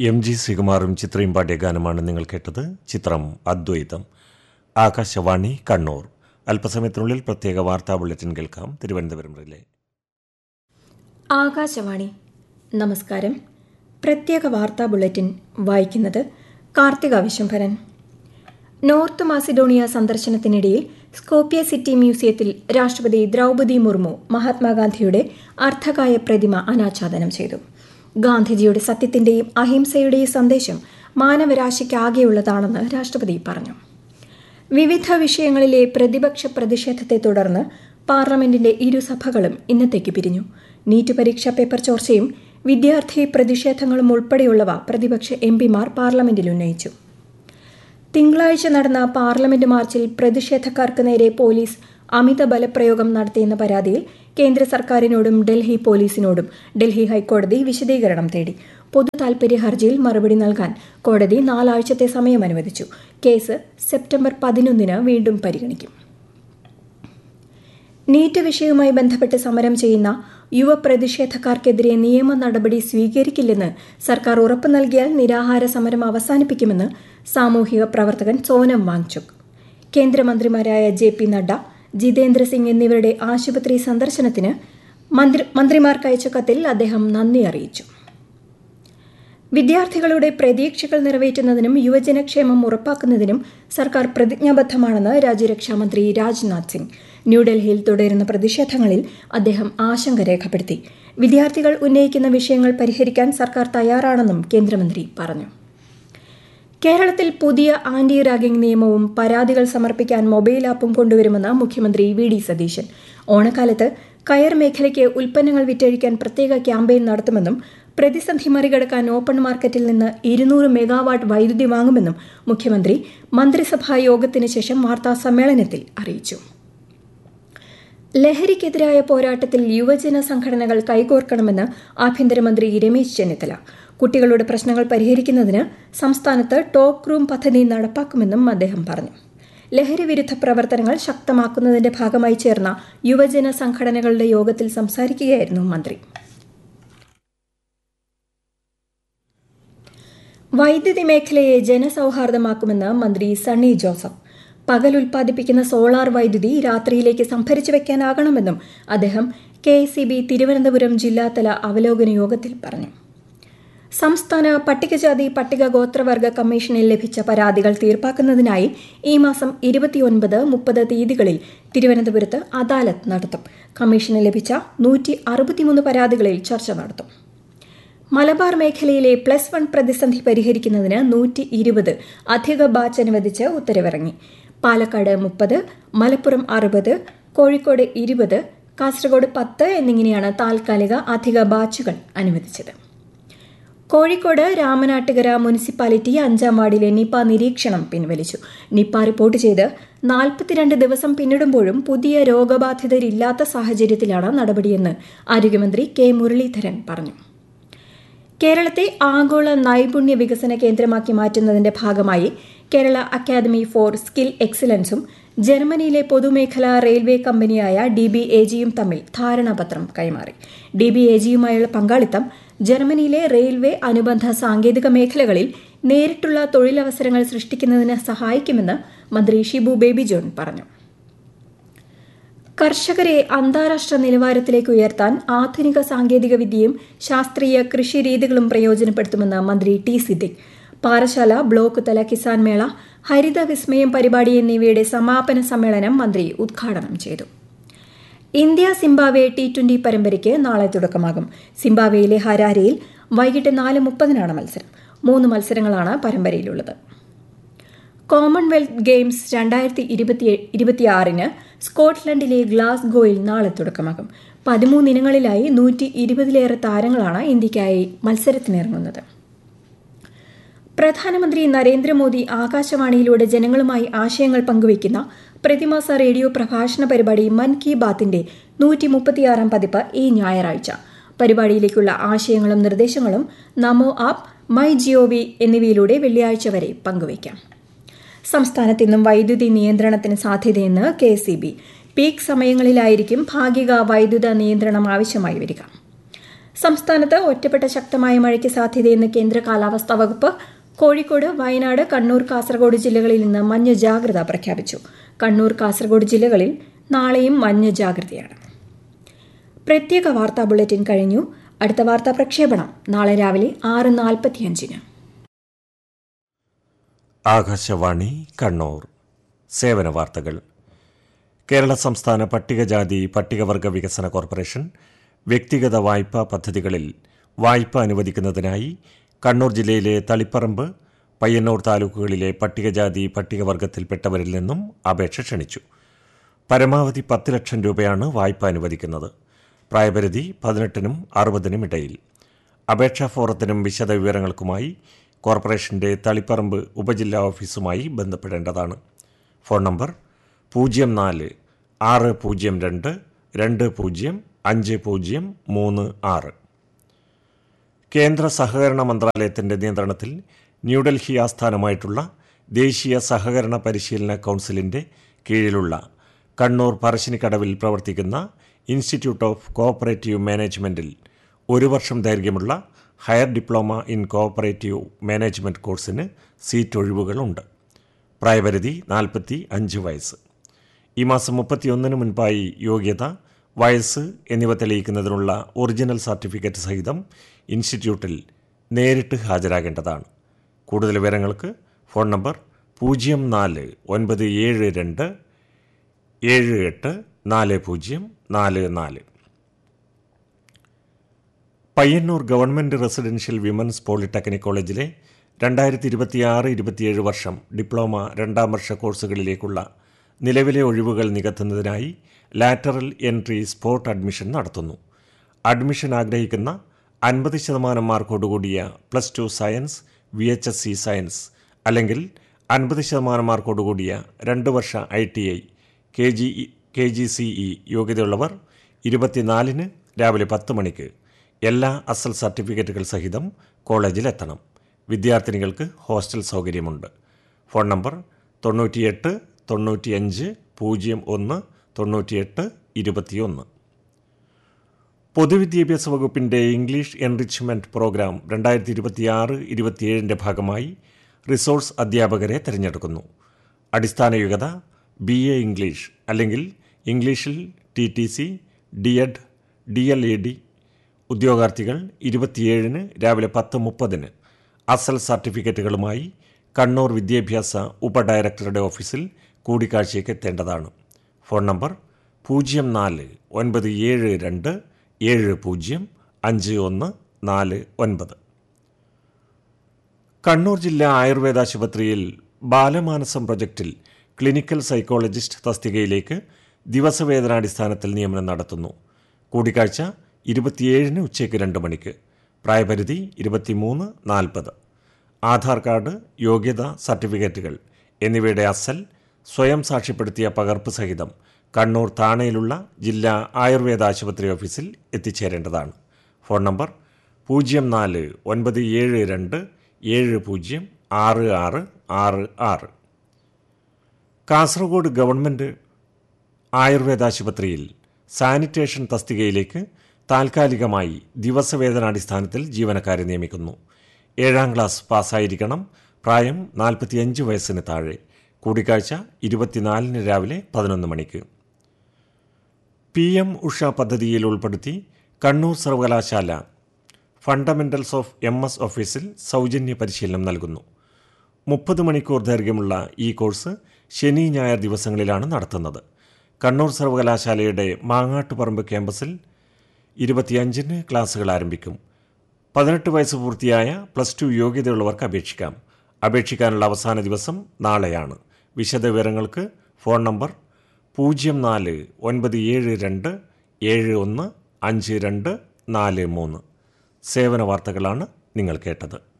M G ശ്രീകുമാറും ചിത്രയും പാടിയ ഗാനമാണ് നിങ്ങൾ കേട്ടത് ചിത്രം അദ്വൈതം ആകാശവാണി കണ്ണൂർ അല്പസമയത്തിനുള്ളിൽ പ്രത്യേക വാർത്താ ബുള്ളറ്റിൻ കേൾക്കാം തിരുവനന്തപുരം റിലേ ആകാശവാണി നമസ്കാരം പ്രത്യേക വാർത്താ ബുള്ളറ്റിൻ വായിക്കുന്നത് കാർത്തിക വിശംഭരൻ നോർത്ത് മാസിഡോണിയ സന്ദർശനത്തിനിടയിൽ സ്കോപ്പിയ സിറ്റി മ്യൂസിയത്തിൽ രാഷ്ട്രപതി ദ്രൗപദി മുർമു മഹാത്മാഗാന്ധിയുടെ അർദ്ധകായ പ്രതിമ അനാച്ഛാദനം ചെയ്തു ഗാന്ധിജിയുടെ സത്യത്തിന്റെയും അഹിംസയുടെയും സന്ദേശം മാനവരാശിക്കാകെയുള്ളതാണെന്ന് രാഷ്ട്രപതി പറഞ്ഞു വിവിധ വിഷയങ്ങളിലെ പ്രതിപക്ഷ പ്രതിഷേധത്തെ തുടർന്ന് പാർലമെന്റിന്റെ ഇരുസഭകളും ഇന്നത്തേക്ക് പിരിഞ്ഞു നീറ്റ് പരീക്ഷാ പേപ്പർ ചോർച്ചയും വിദ്യാർത്ഥി പ്രതിഷേധങ്ങളും ഉൾപ്പെടെയുള്ളവ പ്രതിപക്ഷ എംപിമാർ പാർലമെന്റിൽ ഉന്നയിച്ചു തിങ്കളാഴ്ച നടന്ന പാർലമെന്റ് മാർച്ചിൽ പ്രതിഷേധക്കാർക്ക് നേരെ പോലീസ് അമിത ബലപ്രയോഗം നടത്തിയെന്ന പരാതിയിൽ കേന്ദ്ര സർക്കാരിനോടും ഡൽഹി പോലീസിനോടും ഡൽഹി ഹൈക്കോടതി വിശദീകരണം തേടി പൊതു താൽപര്യ ഹർജിയിൽ മറുപടി നൽകാൻ കോടതി നാലാഴ്ചത്തെ സമയം അനുവദിച്ചു കേസ് സെപ്റ്റംബർ പതിനൊന്നിന് വീണ്ടും പരിഗണിക്കും നീറ്റ് വിഷയവുമായി ബന്ധപ്പെട്ട് സമരം ചെയ്യുന്ന യുവ പ്രതിഷേധക്കാർക്കെതിരെ നിയമ നടപടി സ്വീകരിക്കില്ലെന്ന് സർക്കാർ ഉറപ്പു നൽകിയാൽ നിരാഹാര സമരം അവസാനിപ്പിക്കുമെന്ന് സാമൂഹിക പ്രവർത്തകൻ സോനം വാങ്ചുക് കേന്ദ്രമന്ത്രിമാരായ ജെ പി നഡ്ഡ ജിതേന്ദ്ര സിംഗ് എന്നിവരുടെ ആശുപത്രി സന്ദർശനത്തിന് മന്ത്രി മന്ത്രിമാർക്ക് അയച്ച കത്തിൽ അദ്ദേഹം നന്ദി അറിയിച്ചു വിദ്യാർത്ഥികളുടെ പ്രതീക്ഷകൾ നിറവേറ്റുന്നതിനും യുവജനക്ഷേമം ഉറപ്പാക്കുന്നതിനും സർക്കാർ പ്രതിജ്ഞാബദ്ധമാണെന്ന് രാജ്യരക്ഷാമന്ത്രി രാജ്നാഥ് സിംഗ് ന്യൂഡൽഹിയിൽ തുടരുന്ന പ്രതിഷേധങ്ങളിൽ അദ്ദേഹം ആശങ്ക രേഖപ്പെടുത്തി വിദ്യാർത്ഥികൾ ഉന്നയിക്കുന്ന വിഷയങ്ങൾ പരിഹരിക്കാൻ സർക്കാർ തയ്യാറാണെന്നും കേന്ദ്രമന്ത്രി പറഞ്ഞു കേരളത്തിൽ പുതിയ ആന്റി റാഗിംഗ് നിയമവും പരാതികൾ സമർപ്പിക്കാൻ മൊബൈൽ ആപ്പും കൊണ്ടുവരുമെന്ന് മുഖ്യമന്ത്രി വി ഡി സതീശൻ ഓണക്കാലത്ത് കയർ മേഖലയ്ക്ക് ഉൽപ്പന്നങ്ങൾ വിറ്റഴിക്കാൻ പ്രത്യേക ക്യാമ്പയിൻ നടത്തുമെന്നും പ്രതിസന്ധി മറികടക്കാൻ ഓപ്പൺ മാർക്കറ്റിൽ നിന്ന് ഇരുന്നൂറ് മെഗാവാട്ട് വൈദ്യുതി വാങ്ങുമെന്നും മുഖ്യമന്ത്രി മന്ത്രിസഭാ യോഗത്തിന് ശേഷം വാർത്താ സമ്മേളനത്തിൽ അറിയിച്ചു ലഹരിക്കെതിരായ പോരാട്ടത്തിൽ യുവജന സംഘടനകൾ കൈകോർക്കണമെന്ന് ആഭ്യന്തരമന്ത്രി രമേശ് ചെന്നിത്തല കുട്ടികളുടെ പ്രശ്നങ്ങൾ പരിഹരിക്കുന്നതിന് സംസ്ഥാനത്ത് ടോക്ക് റൂം പദ്ധതി നടപ്പാക്കുമെന്നും അദ്ദേഹം പറഞ്ഞു ലഹരി വിരുദ്ധ പ്രവർത്തനങ്ങൾ ശക്തമാക്കുന്നതിന്റെ ഭാഗമായി ചേർന്ന യുവജന സംഘടനകളുടെ യോഗത്തിൽ സംസാരിക്കുകയായിരുന്നു മന്ത്രി വൈദ്യുതി മേഖലയെ ജനസൌഹാർദ്ദമാക്കുമെന്ന് മന്ത്രി സണ്ണി ജോസഫ് പകൽ ഉൽപ്പാദിപ്പിക്കുന്ന സോളാർ വൈദ്യുതി രാത്രിയിലേക്ക് സംഭരിച്ചു വെക്കാനാകണമെന്നും അദ്ദേഹം കെ തിരുവനന്തപുരം ജില്ലാതല അവലോകന യോഗത്തിൽ പറഞ്ഞു സംസ്ഥാന പട്ടികജാതി പട്ടിക ഗോത്രവർഗ കമ്മീഷനിൽ ലഭിച്ച പരാതികൾ തീർപ്പാക്കുന്നതിനായി ഈ മാസം ഇരുപത്തിയൊൻപത് മുപ്പത് തീയതികളിൽ തിരുവനന്തപുരത്ത് അദാലത്ത് നടത്തും കമ്മീഷന് ലഭിച്ച നൂറ്റി അറുപത്തിമൂന്ന് പരാതികളിൽ ചർച്ച നടത്തും മലബാർ മേഖലയിലെ പ്ലസ് വൺ പ്രതിസന്ധി പരിഹരിക്കുന്നതിന് നൂറ്റി ഇരുപത് അധിക ബാച്ച് അനുവദിച്ച് ഉത്തരവിറങ്ങി പാലക്കാട് മുപ്പത് മലപ്പുറം അറുപത് കോഴിക്കോട് ഇരുപത് കാസർഗോഡ് പത്ത് എന്നിങ്ങനെയാണ് താൽക്കാലിക അധിക ബാച്ചുകൾ അനുവദിച്ചത് കോഴിക്കോട് രാമനാട്ടുകര മുനിസിപ്പാലിറ്റി അഞ്ചാം വാർഡിലെ നിപ നിരീക്ഷണം പിൻവലിച്ചു നിപ റിപ്പോർട്ട് ചെയ്ത് നാൽപ്പത്തിരണ്ട് ദിവസം പിന്നിടുമ്പോഴും പുതിയ രോഗബാധിതരില്ലാത്ത സാഹചര്യത്തിലാണ് നടപടിയെന്ന് ആരോഗ്യമന്ത്രി കെ മുരളീധരൻ പറഞ്ഞു കേരളത്തെ ആഗോള നൈപുണ്യ വികസന കേന്ദ്രമാക്കി മാറ്റുന്നതിന്റെ ഭാഗമായി കേരള അക്കാദമി ഫോർ സ്കിൽ എക്സലൻസും ജർമ്മനിയിലെ പൊതുമേഖലാ റെയിൽവേ കമ്പനിയായ ഡി ബി എ ജിയും തമ്മിൽ ധാരണാപത്രം കൈമാറി ഡി ബി എ ജിയുമായുള്ള പങ്കാളിത്തം ജർമ്മനിയിലെ റെയിൽവേ അനുബന്ധ സാങ്കേതിക മേഖലകളിൽ നേരിട്ടുള്ള തൊഴിലവസരങ്ങൾ സൃഷ്ടിക്കുന്നതിന് സഹായിക്കുമെന്ന് മന്ത്രി ഷിബു ബേബി ജോൺ പറഞ്ഞു കർഷകരെ അന്താരാഷ്ട്ര നിലവാരത്തിലേക്ക് ഉയർത്താൻ ആധുനിക സാങ്കേതിക വിദ്യയും ശാസ്ത്രീയ കൃഷി രീതികളും പ്രയോജനപ്പെടുത്തുമെന്ന് മന്ത്രി ടി സിദ്ദിഖ് പാറശാല ബ്ലോക്ക് തല കിസാൻ മേള ഹരിത വിസ്മയം പരിപാടി എന്നിവയുടെ സമാപന സമ്മേളനം മന്ത്രി ഉദ്ഘാടനം ചെയ്തു ഇന്ത്യ സിംബാവെ ടി ട്വന്റി പരമ്പരയ്ക്ക് നാളെ തുടക്കമാകും സിംബാവെയിലെ ഹരാരയിൽ വൈകിട്ട് നാല് മുപ്പതിനാണ് മത്സരം മൂന്ന് മത്സരങ്ങളാണ് പരമ്പരയിലുള്ളത് കോമൺവെൽത്ത് ഗെയിംസ് രണ്ടായിരത്തി ഇരുപത്തിയാറിന് സ്കോട്ട്ലൻഡിലെ ഗ്ലാസ്ഗോയിൽ നാളെ തുടക്കമാകും പതിമൂന്ന് ഇനങ്ങളിലായി നൂറ്റി ഇരുപതിലേറെ താരങ്ങളാണ് ഇന്ത്യയ്ക്കായി മത്സരത്തിനിറങ്ങുന്നത് പ്രധാനമന്ത്രി നരേന്ദ്രമോദി ആകാശവാണിയിലൂടെ ജനങ്ങളുമായി ആശയങ്ങൾ പങ്കുവയ്ക്കുന്ന പ്രതിമാസ റേഡിയോ പ്രഭാഷണ പരിപാടി മൻ കി ബാത്തിന്റെ നൂറ്റി മുപ്പത്തിയാറാം പതിപ്പ് ഈ ഞായറാഴ്ച പരിപാടിയിലേക്കുള്ള ആശയങ്ങളും നിർദ്ദേശങ്ങളും നമോ ആപ്പ് മൈ ജിഒവി എന്നിവയിലൂടെ വെള്ളിയാഴ്ച വരെ പങ്കുവയ്ക്കാം സംസ്ഥാനത്ത് ഇന്നും വൈദ്യുതി നിയന്ത്രണത്തിന് സാധ്യതയെന്ന് കെ സി ബി പീക്ക് സമയങ്ങളിലായിരിക്കും ഭാഗിക വൈദ്യുത നിയന്ത്രണം ആവശ്യമായി വരിക സംസ്ഥാനത്ത് ഒറ്റപ്പെട്ട ശക്തമായ മഴയ്ക്ക് സാധ്യതയെന്ന് കേന്ദ്ര കാലാവസ്ഥാ വകുപ്പ് കോഴിക്കോട് വയനാട് കണ്ണൂർ കാസർഗോഡ് ജില്ലകളിൽ നിന്ന് മഞ്ഞ ജാഗ്രത പ്രഖ്യാപിച്ചു കണ്ണൂർ കാസർഗോഡ് ജില്ലകളിൽ നാളെയും മഞ്ഞ ജാഗ്രതയാണ് പ്രത്യേക വാർത്താ ബുള്ളറ്റിൻ കഴിഞ്ഞു അടുത്ത വാർത്താ പ്രക്ഷേപണം നാളെ രാവിലെ ആറ് നാൽപ്പത്തിയഞ്ചിന് ആകാശവാണി കണ്ണൂർ സേവന വാർത്തകൾ കേരള സംസ്ഥാന പട്ടികജാതി പട്ടികവർഗ വികസന കോർപ്പറേഷൻ വ്യക്തിഗത വായ്പാ പദ്ധതികളിൽ വായ്പ അനുവദിക്കുന്നതിനായി കണ്ണൂർ ജില്ലയിലെ തളിപ്പറമ്പ് പയ്യന്നൂർ താലൂക്കുകളിലെ പട്ടികജാതി പട്ടികവർഗത്തിൽപ്പെട്ടവരിൽ നിന്നും അപേക്ഷ ക്ഷണിച്ചു പരമാവധി പത്ത് ലക്ഷം രൂപയാണ് വായ്പ അനുവദിക്കുന്നത് പ്രായപരിധി പതിനെട്ടിനും അറുപതിനും ഇടയിൽ അപേക്ഷാ ഫോറത്തിനും വിശദവിവരങ്ങൾക്കുമായി കോർപ്പറേഷന്റെ തളിപ്പറമ്പ് ഉപജില്ലാ ഓഫീസുമായി ബന്ധപ്പെടേണ്ടതാണ് ഫോൺ നമ്പർ പൂജ്യം നാല് ആറ് പൂജ്യം രണ്ട് രണ്ട് പൂജ്യം അഞ്ച് പൂജ്യം മൂന്ന് ആറ് കേന്ദ്ര സഹകരണ മന്ത്രാലയത്തിന്റെ നിയന്ത്രണത്തിൽ ന്യൂഡൽഹി ആസ്ഥാനമായിട്ടുള്ള ദേശീയ സഹകരണ പരിശീലന കൗൺസിലിന്റെ കീഴിലുള്ള കണ്ണൂർ പറശ്ശിനിക്കടവിൽ പ്രവർത്തിക്കുന്ന ഇൻസ്റ്റിറ്റ്യൂട്ട് ഓഫ് കോഓപ്പറേറ്റീവ് മാനേജ്മെന്റിൽ ഒരു വർഷം ദൈർഘ്യമുള്ള higher diploma in cooperative management കോഴ്സിന് സീറ്റ് ഒഴിവുകളുണ്ട് പ്രായപരിധി നാൽപ്പത്തി അഞ്ച് വയസ്സ് ഈ മാസം മുപ്പത്തിയൊന്നിന് മുൻപായി യോഗ്യത വയസ്സ് എന്നിവ തെളിയിക്കുന്നതിനുള്ള ഒറിജിനൽ സർട്ടിഫിക്കറ്റ് സഹിതം ഇൻസ്റ്റിറ്റ്യൂട്ടിൽ നേരിട്ട് ഹാജരാകേണ്ടതാണ് കൂടുതൽ വിവരങ്ങൾക്ക് ഫോൺ നമ്പർ പൂജ്യം നാല് ഒൻപത് ഏഴ് രണ്ട് ഏഴ് എട്ട് നാല് പൂജ്യം നാല് നാല് Payyanur government residential women's polytechnic കോളേജിലെ രണ്ടായിരത്തി ഇരുപത്തിയാറ് ഇരുപത്തിയേഴ് വർഷം ഡിപ്ലോമ രണ്ടാം വർഷ കോഴ്സുകളിലേക്കുള്ള നിലവിലെ ഒഴിവുകൾ നികത്തുന്നതിനായി ലാറ്ററൽ എൻട്രി സ്പോട്ട് അഡ്മിഷൻ നടത്തുന്നു അഡ്മിഷൻ ആഗ്രഹിക്കുന്ന അൻപത് ശതമാനം മാർക്കോടുകൂടിയ plus two science V H S C science അല്ലെങ്കിൽ അൻപത് ശതമാനം മാർക്കോടുകൂടിയ രണ്ട് വർഷ I T I K G K G C E യോഗ്യതയുള്ളവർ ഇരുപത്തിനാലിന് രാവിലെ പത്ത് മണിക്ക് എല്ലാ അസൽ സർട്ടിഫിക്കറ്റുകൾ സഹിതം കോളേജിലെത്തണം വിദ്യാർത്ഥിനികൾക്ക് ഹോസ്റ്റൽ സൗകര്യമുണ്ട് ഫോൺ നമ്പർ തൊണ്ണൂറ്റിയെട്ട് തൊണ്ണൂറ്റിയഞ്ച് പൂജ്യം ഒന്ന് തൊണ്ണൂറ്റിയെട്ട് ഇരുപത്തിയൊന്ന് പൊതുവിദ്യാഭ്യാസ വകുപ്പിന്റെ ഇംഗ്ലീഷ് എൻറിച്ച്മെന്റ് പ്രോഗ്രാം രണ്ടായിരത്തി ഇരുപത്തിയാറ് ഇരുപത്തിയേഴിന്റെ ഭാഗമായി റിസോഴ്സ് അധ്യാപകരെ തിരഞ്ഞെടുക്കുന്നു അടിസ്ഥാന യോഗ്യത ബി എ ഇംഗ്ലീഷ് അല്ലെങ്കിൽ ഇംഗ്ലീഷിൽ T T C D ed D L A D ഉദ്യോഗാർത്ഥികൾ ഇരുപത്തിയേഴിന് രാവിലെ പത്ത് മുപ്പതിന് അസൽ സർട്ടിഫിക്കറ്റുകളുമായി കണ്ണൂർ വിദ്യാഭ്യാസ ഉപഡയറക്ടറുടെ ഓഫീസിൽ കൂടിക്കാഴ്ചയ്ക്ക് എത്തേണ്ടതാണ് ഫോൺ നമ്പർ പൂജ്യം നാല് ഒൻപത് ഏഴ് രണ്ട് ഏഴ് പൂജ്യം അഞ്ച് ഒന്ന് നാല് ഒൻപത് കണ്ണൂർ ജില്ലാ ആയുർവേദ ആശുപത്രിയിൽ ബാലമാനസം പ്രൊജക്റ്റിൽ ക്ലിനിക്കൽ സൈക്കോളജിസ്റ്റ് തസ്തികയിലേക്ക് ദിവസവേതനാടിസ്ഥാനത്തിൽ നിയമനം നടത്തുന്നു കൂടിക്കാഴ്ച ഇരുപത്തിയേഴിന് ഉച്ചയ്ക്ക് രണ്ട് മണിക്ക് പ്രായപരിധി ഇരുപത്തിമൂന്ന് നാൽപ്പത് ആധാർ കാർഡ് യോഗ്യത സർട്ടിഫിക്കറ്റുകൾ എന്നിവയുടെ അസൽ സ്വയം സാക്ഷ്യപ്പെടുത്തിയ പകർപ്പ് സഹിതം കണ്ണൂർ താണയിലുള്ള ജില്ലാ ആയുർവേദ ആശുപത്രി ഓഫീസിൽ എത്തിച്ചേരേണ്ടതാണ് ഫോൺ നമ്പർ പൂജ്യം നാല് ഒൻപത് ഏഴ് രണ്ട് ഏഴ് പൂജ്യം ആറ് ആറ് ആറ് ആറ് കാസർഗോഡ് ഗവൺമെൻറ് ആയുർവേദ ആശുപത്രിയിൽ സാനിറ്റേഷൻ തസ്തികയിലേക്ക് താൽക്കാലികമായി ദിവസവേതനാടിസ്ഥാനത്തിൽ ജീവനക്കാരെ നിയമിക്കുന്നു ഏഴാം ക്ലാസ് പാസ്സായിരിക്കണം പ്രായം നാൽപ്പത്തിയഞ്ച് വയസ്സിന് താഴെ കൂടിക്കാഴ്ച ഇരുപത്തിനാലിന് രാവിലെ പതിനൊന്ന് മണിക്ക് പി എം ഉഷ പദ്ധതിയിൽ ഉൾപ്പെടുത്തി കണ്ണൂർ സർവകലാശാല ഫണ്ടമെന്റൽസ് ഓഫ് എം എസ് ഓഫീസിൽ സൗജന്യ പരിശീലനം നൽകുന്നു മുപ്പത് മണിക്കൂർ ദൈർഘ്യമുള്ള ഈ കോഴ്സ് ശനി ഞായർ ദിവസങ്ങളിലാണ് നടത്തുന്നത് കണ്ണൂർ സർവകലാശാലയുടെ മാങ്ങാട്ടുപറമ്പ് ക്യാമ്പസിൽ ഇരുപത്തിയഞ്ചിന് ക്ലാസുകൾ ആരംഭിക്കും പതിനെട്ട് വയസ്സ് പൂർത്തിയായ പ്ലസ് ടു യോഗ്യതയുള്ളവർക്ക് അപേക്ഷിക്കാം അപേക്ഷിക്കാനുള്ള അവസാന ദിവസം നാളെയാണ് വിശദവിവരങ്ങൾക്ക് ഫോൺ നമ്പർ പൂജ്യം നാല് ഒൻപത് ഏഴ് രണ്ട് ഏഴ് ഒന്ന് അഞ്ച് രണ്ട് നാല് മൂന്ന് സേവന വാർത്തകളാണ് നിങ്ങൾ കേട്ടത്